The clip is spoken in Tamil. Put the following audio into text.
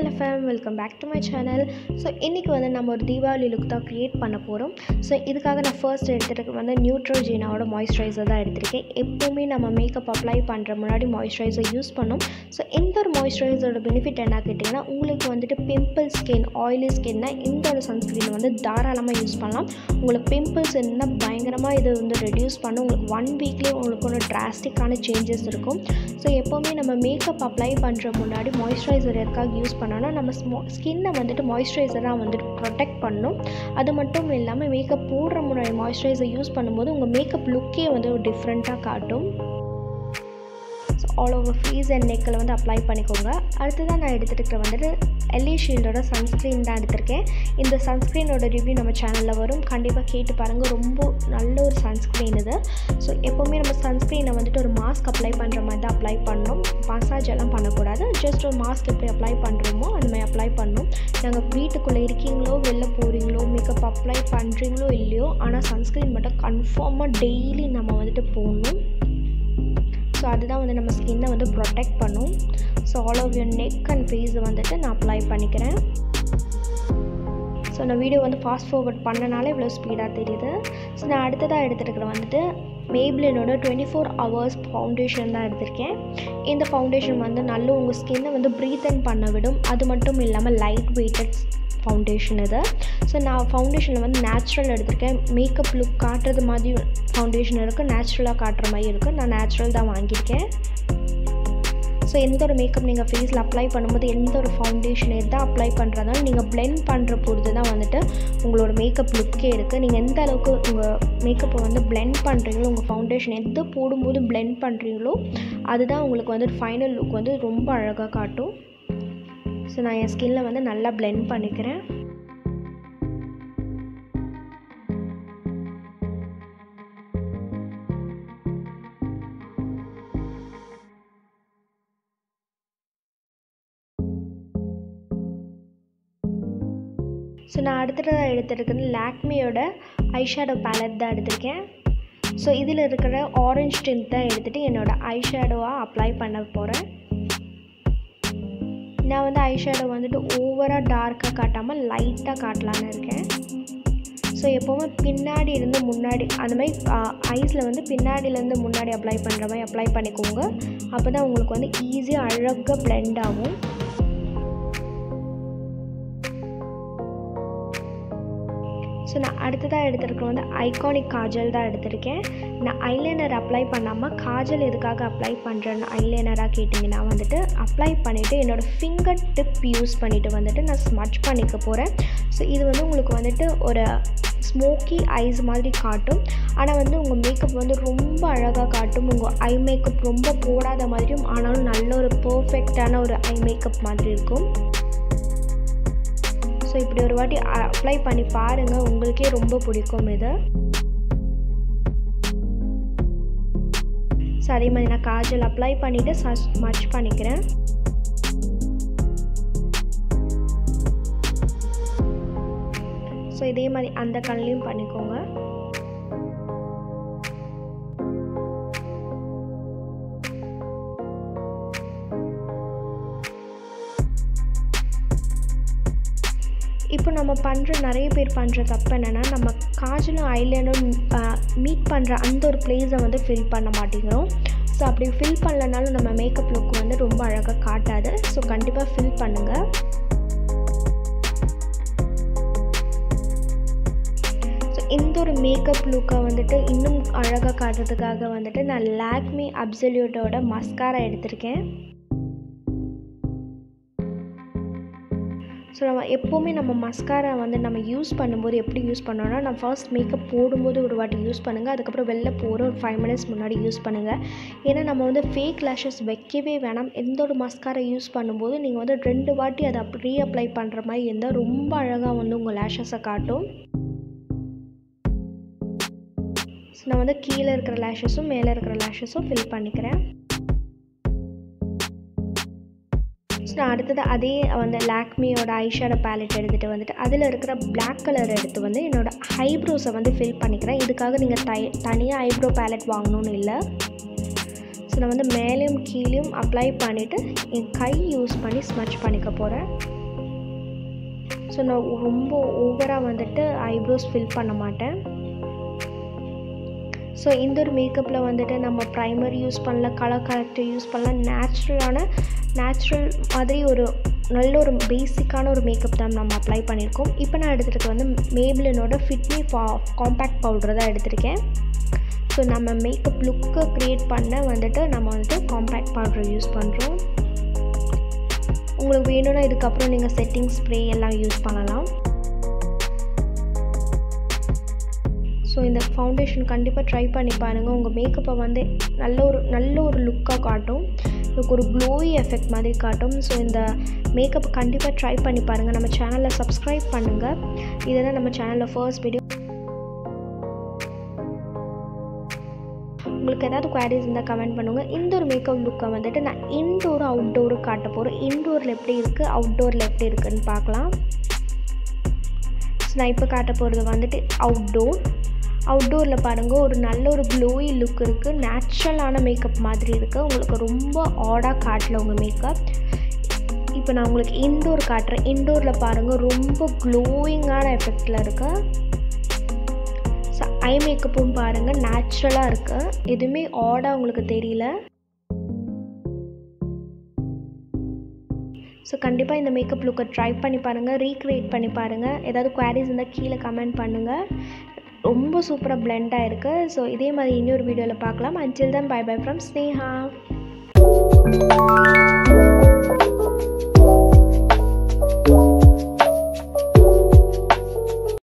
எல்எஃப்எம் welcome back to my channel so இன்றைக்கி வந்து நம்ம ஒரு தீபாவளி லுக் தான் க்ரியேட் பண்ண போகிறோம் ஸோ இதுக்காக நான் ஃபர்ஸ்ட் எடுத்துகிட்டு வந்து நியூட்ரோஜீனாவோட மாய்ஸ்சரைசர் தான் எடுத்திருக்கேன் எப்போவுமே நம்ம மேக்கப் அப்ளை பண்ணுற முன்னாடி மாய்ஸ்சரைசர் யூஸ் பண்ணோம் ஸோ இந்த ஒரு மாய்ஸ்சரைசரோட பெனிஃபிட் என்ன கேட்டிங்கன்னா உங்களுக்கு வந்துட்டு பிம்பிள் ஸ்கின் ஆயிலி ஸ்கின்னா இந்த ஒரு சன்ஸ்க்ரீன் வந்து தாராளமாக யூஸ் பண்ணலாம் உங்களுக்கு பிம்பிள்ஸ் என்ன பயங்கரமாக இது வந்து ரெடியூஸ் பண்ணும் உங்களுக்கு ஒன் வீக்லேயே உங்களுக்கு ஒரு டிராஸ்டிக்கான சேஞ்சஸ் இருக்கும் ஸோ எப்போவுமே நம்ம மேக்கப் அப்ளை பண்ணுற முன்னாடி மாய்ஸ்சரைசர் எதுக்காக யூஸ் பண்ணோன்னா நம்ம ஸ்மோ ஸ்கின்னை வந்துட்டு மாய்ஸ்சரைசராக வந்துட்டு ப்ரொடெக்ட் பண்ணும் அது மட்டும் இல்லாமல் மேக்கப் போடுற முன்னாடி மாய்ஸ்சரைசர் யூஸ் பண்ணும்போது உங்கள் மேக்கப் லுக்கே வந்து ஒரு டிஃப்ரெண்ட்டாக காட்டும் so all over face and நெக்கில் வந்து அப்ளை பண்ணிக்கோங்க அடுத்ததான் நான் எடுத்துகிட்டு வந்துட்டு எல்இ ஷீல்டோட சன்ஸ்க்ரீன் தான் எடுத்திருக்கேன் இந்த சன்ஸ்க்ரீனோட ரிவ்யூ நம்ம சேனலில் வரும் கண்டிப்பாக கேட்டு பாருங்கள் ரொம்ப நல்ல ஒரு சன்ஸ்க்ரீன் இது ஸோ எப்போவுமே நம்ம சன்ஸ்க்ரீனை வந்துட்டு ஒரு மாஸ்க் அப்ளை பண்ணுற மாதிரி தான் அப்ளை பண்ணணும் மசாஜ் எல்லாம் பண்ணக்கூடாது ஜஸ்ட் ஒரு மாஸ்க் எப்படி அப்ளை பண்ணுறோமோ அந்த மாதிரி அப்ளை பண்ணணும் நாங்கள் வீட்டுக்குள்ளே இருக்கீங்களோ வெளில போகிறீங்களோ மேக்கப் அப்ளை பண்ணுறீங்களோ இல்லையோ ஆனால் சன்ஸ்க்ரீன் மட்டும் கன்ஃபார்மாக டெய்லி நம்ம வந்துட்டு போடணும் ஸோ அதுதான் வந்து நம்ம ஸ்கின்னை வந்து ப்ரொடெக்ட் பண்ணும் so all of your neck and ஃபேஸை வந்துட்டு நான் அப்ளை பண்ணிக்கிறேன் ஸோ நான் வீடியோ வந்து ஃபாஸ்ட் ஃபார்வர்ட் பண்ணனால இவ்வளோ ஸ்பீடாக தெரியுது ஸோ நான் அடுத்ததாக எடுத்துருக்கிற வந்துட்டு மேப்ளினோட டுவெண்ட்டி ஃபோர் ஹவர்ஸ் ஃபவுண்டேஷன் தான் எடுத்திருக்கேன் இந்த ஃபவுண்டேஷன் வந்து நல்ல உங்கள் ஸ்கின்னை வந்து ப்ரீத் அண்ட் பண்ண விடும் அது மட்டும் இல்லாமல் லைட் வெயிட்டட் ஃபவுண்டேஷன் இது ஸோ நான் ஃபவுண்டேஷனில் வந்து நேச்சுரல் எடுத்திருக்கேன் மேக்கப் லுக் காட்டுறது மாதிரி ஃபவுண்டேஷன் இருக்குது நேச்சுரலாக காட்டுற மாதிரி இருக்குது நான் நேச்சுரல் தான் வாங்கியிருக்கேன் ஸோ எந்த ஒரு மேக்கப் நீங்கள் ஃபேஸில் அப்ளை பண்ணும்போது எந்த ஒரு ஃபவுண்டேஷன் எதாவது அப்ளை பண்ணுறதால நீங்கள் பிளெண்ட் பண்ணுற பொறுத்து தான் வந்துட்டு உங்களோட மேக்கப் லுக்கே இருக்குது நீங்கள் எந்த அளவுக்கு உங்கள் மேக்கப்பை வந்து பிளெண்ட் பண்ணுறீங்களோ உங்கள் ஃபவுண்டேஷன் எது போடும்போது பிளெண்ட் பண்ணுறீங்களோ அதுதான் உங்களுக்கு வந்து ஃபைனல் லுக் வந்து ரொம்ப அழகாக காட்டும் ஸோ நான் என் ஸ்கின்ல வந்து நல்லா பிளெண்ட் பண்ணிக்கிறேன் ஸோ நான் அடுத்ததாக எடுத்துருக்கிறது லாக்மியோட ஐஷேடோ பேலட் தான் எடுத்திருக்கேன் ஸோ இதில் இருக்கிற ஆரஞ்ச் டிண்ட் தான் எடுத்துகிட்டு என்னோடய ஐஷேடோவாக அப்ளை பண்ண போகிறேன் நான் வந்து ஐஷேடோ வந்துட்டு ஓவராக டார்க்காக காட்டாமல் லைட்டாக காட்டலான்னு இருக்கேன் ஸோ எப்போவுமே பின்னாடி இருந்து முன்னாடி அந்த மாதிரி ஐஸில் வந்து பின்னாடியிலேருந்து முன்னாடி அப்ளை பண்ணுற மாதிரி அப்ளை பண்ணிக்கோங்க அப்போ தான் உங்களுக்கு வந்து ஈஸியாக அழகாக ப்ளெண்ட் ஆகும் ஸோ நான் அடுத்ததாக எடுத்துருக்க வந்து ஐகானிக் காஜல் தான் எடுத்திருக்கேன் நான் ஐலைனர் அப்ளை பண்ணாமல் காஜல் எதுக்காக அப்ளை பண்ணுறேன்னு ஐலைனராக கேட்டிங்கன்னா வந்துட்டு அப்ளை பண்ணிவிட்டு என்னோடய ஃபிங்கர் டிப் யூஸ் பண்ணிவிட்டு வந்துட்டு நான் ஸ்மச் பண்ணிக்க போகிறேன் ஸோ இது வந்து உங்களுக்கு வந்துட்டு ஒரு ஸ்மோக்கி ஐஸ் மாதிரி காட்டும் ஆனால் வந்து உங்கள் மேக்கப் வந்து ரொம்ப அழகாக காட்டும் உங்கள் ஐ மேக்கப் ரொம்ப போடாத மாதிரியும் ஆனாலும் நல்ல ஒரு பர்ஃபெக்டான ஒரு ஐ மேக்கப் மாதிரி இருக்கும் ஸோ இப்படி ஒரு வாட்டி அப்ளை பண்ணி பாருங்கள் உங்களுக்கே ரொம்ப பிடிக்கும் இது ஸோ அதே மாதிரி நான் காஜல் அப்ளை பண்ணிவிட்டு சச் மச் பண்ணிக்கிறேன் ஸோ இதே மாதிரி அந்த கண்லேயும் பண்ணிக்கோங்க இப்போ நம்ம பண்ணுற நிறைய பேர் பண்ணுற தப்பு என்னென்னா நம்ம காஜலும் ஐலைனும் மீட் பண்ணுற அந்த ஒரு பிளேஸை வந்து ஃபில் பண்ண மாட்டேங்கிறோம் ஸோ அப்படி ஃபில் பண்ணலனாலும் நம்ம மேக்கப் லுக் வந்து ரொம்ப அழகாக காட்டாது ஸோ கண்டிப்பாக ஃபில் பண்ணுங்கள் ஸோ இந்த ஒரு மேக்கப் லுக்கை வந்துட்டு இன்னும் அழகாக காட்டுறதுக்காக வந்துட்டு நான் லாக்மி அப்சல்யூட்டோட மஸ்காரா எடுத்திருக்கேன் ஸோ நம்ம எப்போவுமே நம்ம மஸ்காரா வந்து நம்ம யூஸ் பண்ணும்போது எப்படி யூஸ் பண்ணோன்னா நான் ஃபர்ஸ்ட் மேக்கப் போடும்போது ஒரு வாட்டி யூஸ் பண்ணுங்கள் அதுக்கப்புறம் வெளில போகிற ஒரு ஃபைவ் மினிட்ஸ் முன்னாடி யூஸ் பண்ணுங்கள் ஏன்னா நம்ம வந்து ஃபேக் லேஷஸ் வைக்கவே வேணாம் எந்த ஒரு மஸ்காரா யூஸ் பண்ணும்போது நீங்கள் வந்து ரெண்டு வாட்டி அதை அப் ரீஅப்ளை பண்ணுற மாதிரி இருந்தால் ரொம்ப அழகாக வந்து உங்கள் லேஷஸை காட்டும் ஸோ நான் வந்து கீழே இருக்கிற லேஷஸும் மேலே இருக்கிற லேஷஸும் ஃபில் பண்ணிக்கிறேன் ஸோ நான் அடுத்தது அதே வந்து லாக்மியோட ஐஷேடோ பேலட் எடுத்துகிட்டு வந்துட்டு அதில் இருக்கிற பிளாக் கலர் எடுத்து வந்து என்னோடய ஐப்ரோஸை வந்து ஃபில் பண்ணிக்கிறேன் இதுக்காக நீங்கள் தை தனியாக ஐப்ரோ பேலட் வாங்கணும்னு இல்லை ஸோ நான் வந்து மேலேயும் கீழேயும் அப்ளை பண்ணிவிட்டு என் கை யூஸ் பண்ணி ஸ்மச் பண்ணிக்க போகிறேன் ஸோ நான் ரொம்ப ஓவராக வந்துட்டு ஐப்ரோஸ் ஃபில் பண்ண மாட்டேன் ஸோ இந்த ஒரு மேக்கப்பில் வந்துட்டு நம்ம ப்ரைமர் யூஸ் பண்ணல கலர் கரெக்டர் யூஸ் பண்ணலாம் நேச்சுரலான நேச்சுரல் மாதிரி ஒரு நல்ல ஒரு பேசிக்கான ஒரு மேக்கப் தான் நம்ம அப்ளை பண்ணியிருக்கோம் இப்போ நான் எடுத்துகிட்டு வந்து மேபிளினோட ஃபிட்மி ஃபா காம்பேக்ட் பவுடர் தான் எடுத்திருக்கேன் ஸோ நம்ம மேக்கப் லுக்கை க்ரியேட் பண்ண வந்துட்டு நம்ம வந்துட்டு காம்பேக்ட் பவுடர் யூஸ் பண்ணுறோம் உங்களுக்கு வேணும்னா இதுக்கப்புறம் நீங்கள் செட்டிங் ஸ்ப்ரே எல்லாம் யூஸ் பண்ணலாம் ஸோ இந்த ஃபவுண்டேஷன் கண்டிப்பாக ட்ரை பண்ணி பாருங்கள் உங்கள் மேக்கப்பை வந்து நல்ல ஒரு நல்ல ஒரு லுக்காக காட்டும் இதுக்கு ஒரு க்ளோயி எஃபெக்ட் மாதிரி காட்டும் ஸோ இந்த மேக்கப் கண்டிப்பாக ட்ரை பண்ணி பாருங்கள் நம்ம சேனலில் சப்ஸ்கிரைப் பண்ணுங்கள் இதுதான் நம்ம சேனலில் ஃபர்ஸ்ட் வீடியோ உங்களுக்கு ஏதாவது குவாரிஸ் இருந்தால் கமெண்ட் பண்ணுங்கள் இந்த ஒரு மேக்கப் லுக்கை வந்துட்டு நான் இன்டோர் அவுட்டோரு காட்ட போகிறேன் இன்டோரில் எப்படி இருக்குது அவுட்டோரில் எப்படி இருக்குதுன்னு பார்க்கலாம் ஸோ நான் இப்போ காட்ட போகிறது வந்துட்டு அவுட்டோர் அவுட்டோரில் பாருங்கள் ஒரு நல்ல ஒரு க்ளோயி லுக் இருக்குது நேச்சுரலான மேக்கப் மாதிரி இருக்குது உங்களுக்கு ரொம்ப ஆடாக காட்டல உங்கள் மேக்கப் இப்போ நான் உங்களுக்கு இன்டோர் காட்டுறேன் இன்டோரில் பாருங்கள் ரொம்ப க்ளோயிங்கான எஃபெக்டில் இருக்குது ஸோ ஐ மேக்கப்பும் பாருங்கள் நேச்சுரலாக இருக்குது எதுவுமே ஆடாக உங்களுக்கு தெரியல ஸோ கண்டிப்பாக இந்த மேக்கப் லுக்கை ட்ரை பண்ணி பாருங்கள் ரீக்ரியேட் பண்ணி பாருங்கள் ஏதாவது குவாரிஸ் இருந்தால் கீழே கமெண்ட் பண்ணுங்கள் ரொம்ப சூப்பராக பிளெண்டாக இருக்குது ஸோ இதே மாதிரி இன்னொரு வீடியோவில் பார்க்கலாம் until then bye bye from Sneha